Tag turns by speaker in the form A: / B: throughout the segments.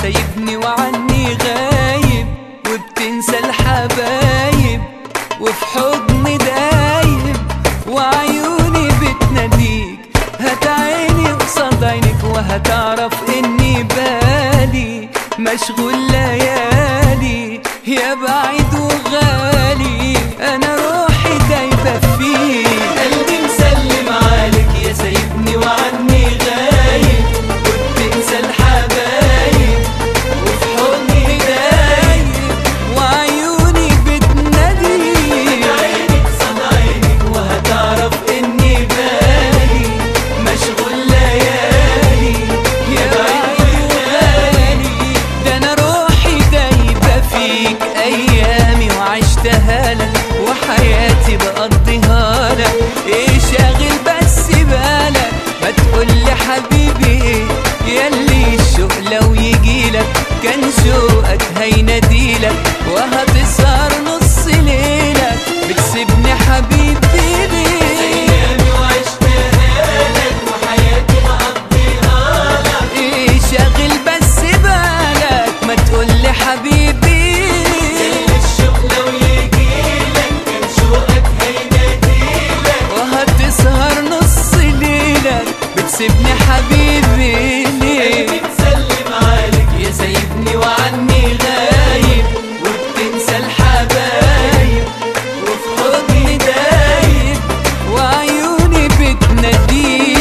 A: سايبني وعني غايب وبتنسى الحبايب وفي حضني دايب وعيوني بتناديك هات عيني قصاد عينك وهتعرف اني بالي مشغول ليالي يا بعيد وغالي انا روحي دايبه فيك قلبي مسلم عليك يا سايبني وعني غايب وبتنسى الحبايب وفي حضني دايب وعيوني بتناديك عينك صد عينك وهتعرف اني بالي مشغول ليالي يا بعيد وغالي ده انا روحي دايبه فيك ايامي وعشتها لك وحياتي بقضيها لك ايه شاغل بس بالك ما تقولي حبيبي ايه ياللي الشوق لو يجيلك كان شوقك هيناديلك وهتسهر نص ليلك بتسيبني حبيبي ليه ايامي وعشتها لك وحياتي بقضيها لك ايه شاغل بس بالك ما تقولي حبيبي الشوق لو يجيلك كان شوقك هيناديلك وهتسهر نص ليلك بتسيبني حبيبي ليه بتسلم عليك يا سايبني وعني غايب وبتنسى الحبايب وفي حضني دايب وعيوني بتناديك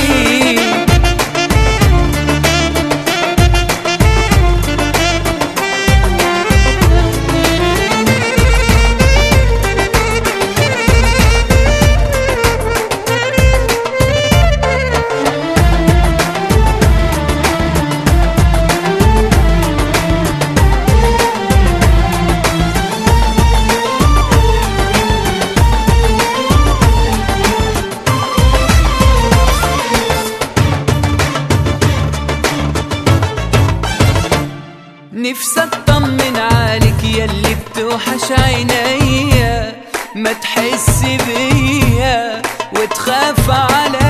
A: نفسي اطمن عليك ياللي بتوحش عينيا ما تحس بيا وتخاف عليا